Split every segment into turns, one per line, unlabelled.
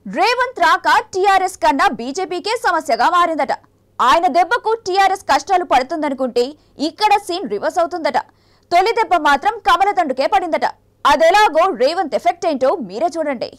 రేవంత్ రాక టీఆర్ఎస్ కన్నా బీజేపీకే సమస్యగా మారిందట ఆయన దెబ్బకు టీఆర్ఎస్ కష్టాలు పడుతుందనుకుంటే ఇక్కడ సీన్ రివర్స్ అవుతుందట తొలి దెబ్బ మాత్రం కమలదండుకే పడిందట అదెలాగో రేవంత్ ఎఫెక్ట్ ఏంటో మీరే చూడండి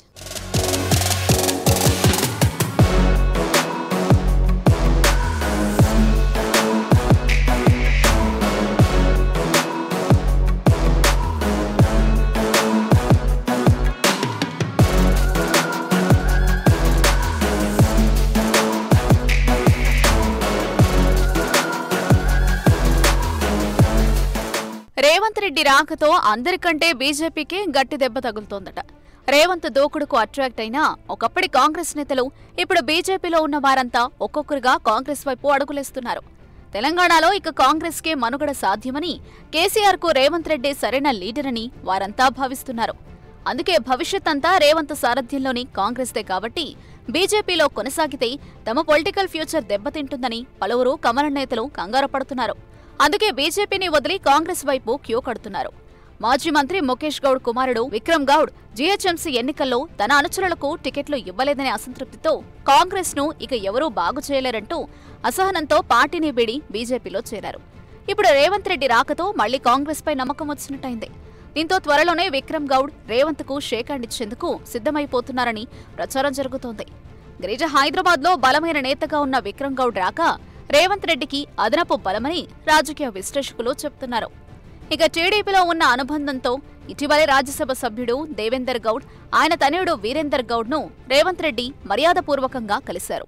రేవంత్ రెడ్డి రాకతో అందరికంటే బీజేపీకే గట్టి దెబ్బ తగులుతోందట రేవంత్ దూకుడుకు అట్రాక్ట్ అయినా ఒకప్పటి కాంగ్రెస్ నేతలు ఇప్పుడు బీజేపీలో ఉన్న వారంతా ఒక్కొక్కరుగా కాంగ్రెస్ వైపు అడుగులేస్తున్నారు తెలంగాణలో ఇక కాంగ్రెస్కే మనుగడ సాధ్యమని కేసీఆర్కు రేవంత్ రెడ్డి సరైన లీడర్ అని వారంతా భావిస్తున్నారు అందుకే భవిష్యత్ అంతా రేవంత్ సారథ్యంలోని కాంగ్రెస్దే కాబట్టి బీజేపీలో కొనసాగితే తమ పొలిటికల్ ఫ్యూచర్ దెబ్బతింటుందని పలువురు కమల నేతలు కంగారు పడుతున్నారు అందుకే బీజేపీని వదిలి కాంగ్రెస్ వైపు క్యూ కడుతున్నారు మాజీ మంత్రి ముఖేష్ గౌడ్ కుమారుడు విక్రమ్ గౌడ్ జీహెచ్ఎంసీ ఎన్నికల్లో తన అనుచరులకు టికెట్లు ఇవ్వలేదనే అసంతృప్తితో కాంగ్రెస్ ను ఇక ఎవరూ బాగు చేయలేరంటూ అసహనంతో పార్టీని వీడి బీజేపీలో చేరారు ఇప్పుడు రేవంత్ రెడ్డి రాకతో మళ్లీ కాంగ్రెస్ పై నమ్మకం వచ్చినట్టయింది దీంతో త్వరలోనే విక్రమ్ గౌడ్ రేవంత్ కు షేక్ హ్యాండ్ ఇచ్చేందుకు సిద్ధమైపోతున్నారని ప్రచారం జరుగుతోంది గ్రేటర్ హైదరాబాద్ లో బలమైన నేతగా ఉన్న విక్రమ్ గౌడ్ రాక రేవంత్ రెడ్డికి అదనపు బలమని రాజకీయ విశ్లేషకులు చెబుతున్నారు ఇక టీడీపీలో ఉన్న అనుబంధంతో ఇటీవలే రాజ్యసభ సభ్యుడు దేవేందర్ గౌడ్ ఆయన తనయుడు వీరేందర్ గౌడ్ ను రేవంత్ రెడ్డి మర్యాదపూర్వకంగా కలిశారు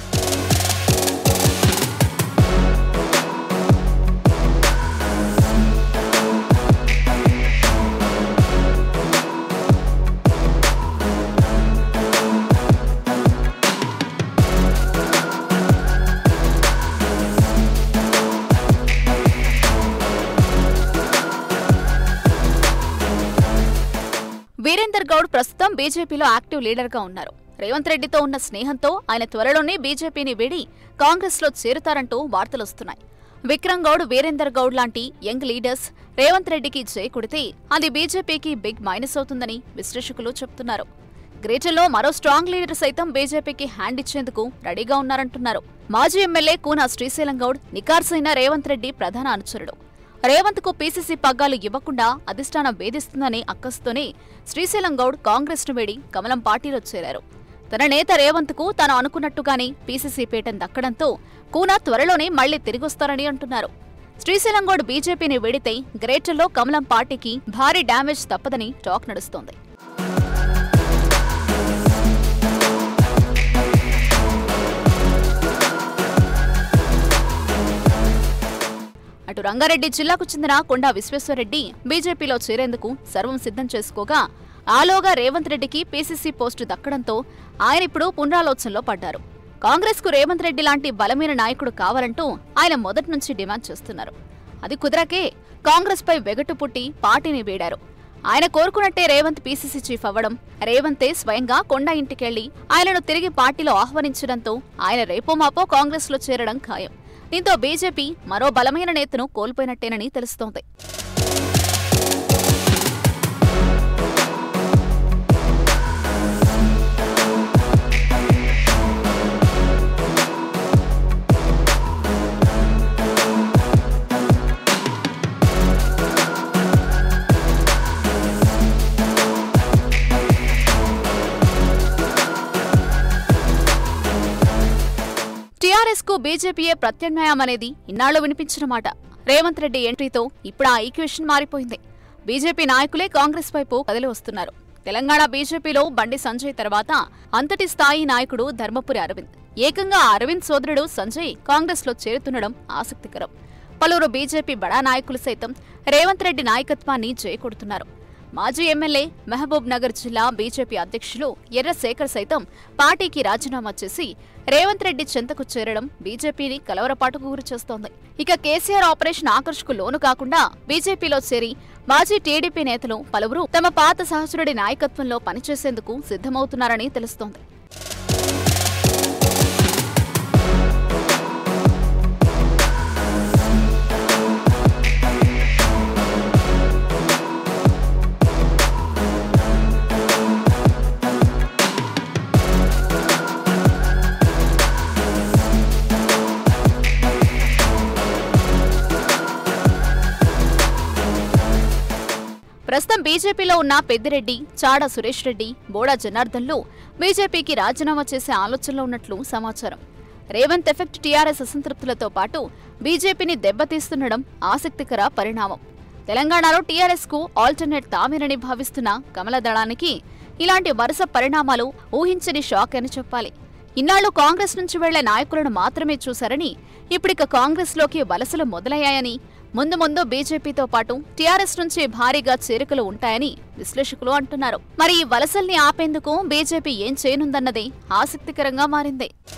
వీరేందర్ గౌడ్ ప్రస్తుతం బీజేపీలో యాక్టివ్ లీడర్గా ఉన్నారు రేవంత్ రెడ్డితో ఉన్న స్నేహంతో ఆయన త్వరలోనే బీజేపీని వీడి కాంగ్రెస్లో చేరుతారంటూ వార్తలొస్తున్నాయి విక్రమ్ గౌడ్ వీరేందర్ గౌడ్ లాంటి యంగ్ లీడర్స్ రేవంత్ రెడ్డికి చేకూడితే అది బీజేపీకి బిగ్ మైనస్ అవుతుందని విశ్లేషకులు చెబుతున్నారు గ్రేటర్లో మరో స్ట్రాంగ్ లీడర్ సైతం బీజేపీకి హ్యాండ్ ఇచ్చేందుకు రెడీగా ఉన్నారంటున్నారు మాజీ ఎమ్మెల్యే కూనా శ్రీశైలం గౌడ్ నికార్సైన రేవంత్ రెడ్డి ప్రధాన అనుచరుడు రేవంత్ కు పీసీసీ పగ్గాలు ఇవ్వకుండా అధిష్టానం వేధిస్తుందనే అక్కసుతోనే శ్రీశైలం గౌడ్ కాంగ్రెస్ ను వేడి కమలం పార్టీలో చేరారు తన నేత రేవంత్ కు తాను అనుకున్నట్టుగానే పీసీసీ పీఠం దక్కడంతో కూనా త్వరలోనే మళ్లీ తిరిగొస్తారని అంటున్నారు శ్రీశైలం గౌడ్ బీజేపీని వేడితే గ్రేటర్లో కమలం పార్టీకి భారీ డ్యామేజ్ తప్పదని టాక్ నడుస్తోంది అటు రంగారెడ్డి జిల్లాకు చెందిన కొండా విశ్వేశ్వరరెడ్డి బీజేపీలో చేరేందుకు సర్వం సిద్ధం చేసుకోగా ఆలోగా రేవంత్ రెడ్డికి పీసీసీ పోస్టు దక్కడంతో ఆయన ఇప్పుడు పునరాలోచనలో పడ్డారు కాంగ్రెస్ కు రేవంత్ రెడ్డి లాంటి బలమైన నాయకుడు కావాలంటూ ఆయన మొదటి నుంచి డిమాండ్ చేస్తున్నారు అది కుదరకే కాంగ్రెస్ పై వెగటు పుట్టి పార్టీని వీడారు ఆయన కోరుకున్నట్టే రేవంత్ పీసీసీ చీఫ్ అవ్వడం రేవంతే స్వయంగా కొండ ఇంటికెళ్లి ఆయనను తిరిగి పార్టీలో ఆహ్వానించడంతో ఆయన రేపో మాపో కాంగ్రెస్ లో చేరడం ఖాయం దీంతో బీజేపీ మరో బలమైన నేతను కోల్పోయినట్టేనని తెలుస్తోంది టీఆర్ఎస్ కు బీజేపీయే ప్రత్యామ్నాయం అనేది ఇన్నాళ్లు వినిపించిన మాట రేవంత్ రెడ్డి ఎంట్రీతో ఇప్పుడు ఆ ఈక్వేషన్ మారిపోయింది బీజేపీ నాయకులే కాంగ్రెస్ వైపు కదిలి వస్తున్నారు తెలంగాణ బీజేపీలో బండి సంజయ్ తర్వాత అంతటి స్థాయి నాయకుడు ధర్మపురి అరవింద్ ఏకంగా ఆ అరవింద్ సోదరుడు సంజయ్ కాంగ్రెస్ లో చేరుతుండడం ఆసక్తికరం పలువురు బీజేపీ బడా నాయకులు సైతం రేవంత్ రెడ్డి నాయకత్వాన్ని చేకొడుతున్నారు మాజీ ఎమ్మెల్యే మహబూబ్ నగర్ జిల్లా బీజేపీ అధ్యక్షులు ఎర్ర శేఖర్ సైతం పార్టీకి రాజీనామా చేసి రేవంత్ రెడ్డి చెంతకు చేరడం బీజేపీని కలవరపాటుకు గురి చేస్తోంది ఇక కేసీఆర్ ఆపరేషన్ ఆకర్షకు లోను కాకుండా బీజేపీలో చేరి మాజీ టీడీపీ నేతలు పలువురు తమ పాత సహచరుడి నాయకత్వంలో పనిచేసేందుకు సిద్ధమవుతున్నారని తెలుస్తోంది ప్రస్తుతం బీజేపీలో ఉన్న పెద్దిరెడ్డి చాడా సురేష్ రెడ్డి బోడా జనార్దన్లు బీజేపీకి రాజీనామా చేసే ఆలోచనలో ఉన్నట్లు సమాచారం రేవంత్ ఎఫెక్ట్ టీఆర్ఎస్ అసంతృప్తులతో పాటు బీజేపీని దెబ్బతీస్తుండడం ఆసక్తికర పరిణామం తెలంగాణలో టీఆర్ఎస్ కు ఆల్టర్నేట్ తామేనని భావిస్తున్న కమల దళానికి ఇలాంటి వరుస పరిణామాలు ఊహించని షాక్ అని చెప్పాలి ఇన్నాళ్లు కాంగ్రెస్ నుంచి వెళ్లే నాయకులను మాత్రమే చూశారని ఇప్పుడిక కాంగ్రెస్ లోకి వలసలు మొదలయ్యాయని ముందు ముందు బీజేపీతో పాటు టీఆర్ఎస్ నుంచి భారీగా చేరికలు ఉంటాయని విశ్లేషకులు అంటున్నారు మరి ఈ వలసల్ని ఆపేందుకు బీజేపీ ఏం చేయనుందన్నదే ఆసక్తికరంగా మారింది